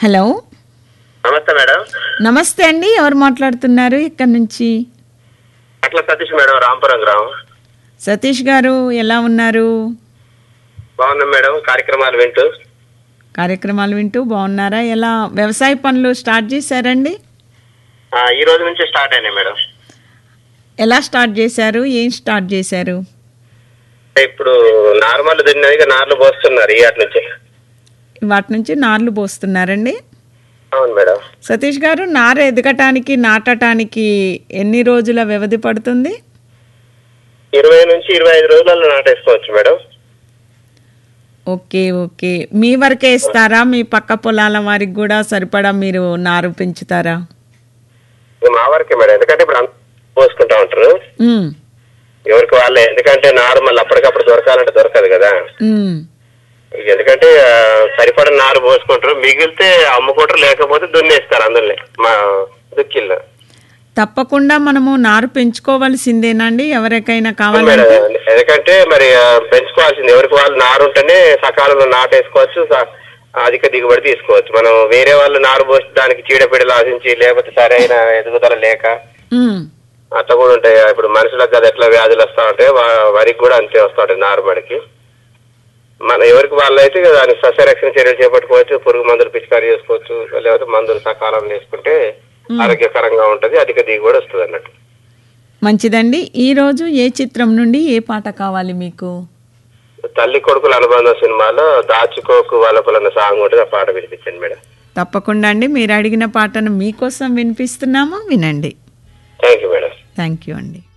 Hello నమస్తే madam నమస్తే అండి ఎవరు మాట్లాడుతున్నారు ఇక్కడ నుంచి అట్లా సతీష్ మేడం రాంపురం గ్రామం సతీష్ గారు ఎలా ఉన్నారు బాగున్నాం మేడం కార్యక్రమాలు వింటూ కార్యక్రమాలు వింటూ బాగున్నారా ఎలా వ్యవసాయ పనులు స్టార్ట్ చేశారండి ఆ, ఈ రోజు నుంచి స్టార్ట్ అయినాయి మేడం ఎలా స్టార్ట్ చేశారు ఏం స్టార్ట్ చేశారు ఇప్పుడు నార్మల్ తిన్నది ఇక నార్లు పోస్తున్నారు ఈ అటు నుంచి వాటి నుంచి నార్లు పోస్తున్నారండి అవును మేడం సతీష్ గారు నార ఎదగటానికి నాటటానికి ఎన్ని రోజుల వ్యవధి పడుతుంది ఇరవై నుంచి ఇరవై ఐదు రోజులలో నాటేసుకోవచ్చు మేడం ఓకే ఓకే మీ వరకే ఇస్తారా మీ పక్క పొలాల వారికి కూడా సరిపడా మీరు నారు పెంచుతారా ఇక మా వరకే మేడం ఎందుకంటే ఇప్పుడు అందరూ పోసుకుంటా ఉంటారు ఉమ్, ఎవరికి వాళ్ళే ఎందుకంటే నార్మల్ అప్పటికప్పుడు దొరకాలంటే దొరకదు కదా ఉమ్. ఇక ఎందుకంటే ఆ, సరిపడా నారు పోసుకుంటారు మిగిలితే అమ్ముకుంటారు లేకపోతే దున్నేస్తారు అందులో మా దుక్కిల్లో తప్పకుండా మనము నారు పెంచుకోవాల్సిందేనండి ఎవరికైనా అవును కావాలంటే మేడం ఎందుకంటే మరి ఆ, పెంచుకోవాల్సింది ఎవరికి వాళ్ళు నారు ఉంటేనే సకాలంలో నాటేసుకోవచ్చు స- అధిక దిగుబడి తీసుకోవచ్చు మనం వేరే వాళ్ళు నారు పోసి దానికి చీడపీడలు ఆశించి లేకపోతే సరైన ఎదుగుదల లేక ఉమ్, అట్లా కూడా ఉంటాయి ఇప్పుడు మనుషులకు కదా ఎట్లా వ్యాధులు వస్తా ఉంటాయి వా- వరికి కూడా అంతే వస్తూ ఉంటాయి నారుమడికి మన ఎవరికి వాళ్ళు అయితే ఇక దానికి సస్యరక్షణ చర్యలు చేపట్టుకోవచ్చు పురుగు మందులు పిచికారీ చేసుకోవచ్చు లేకపోతే మందులు సకాలంలో వేసుకుంటే ఆరోగ్యకరంగా ఉంటది అధిక దిగుబడి వస్తుంది అన్నట్టు మంచిదండి ఈరోజు ఏ చిత్రం నుండి ఏ పాట కావాలి మీకు తల్లి కొడుకుల అనుబంధం సినిమాలో దాచుకోకు వలపులన్న సాంగ్ ఉంటుంది ఆ పాట వినిపించండి మేడం తప్పకుండా అండి మీరు అడిగిన పాటను మీకోసం వినిపిస్తున్నాము వినండి thank you madam thank you అండి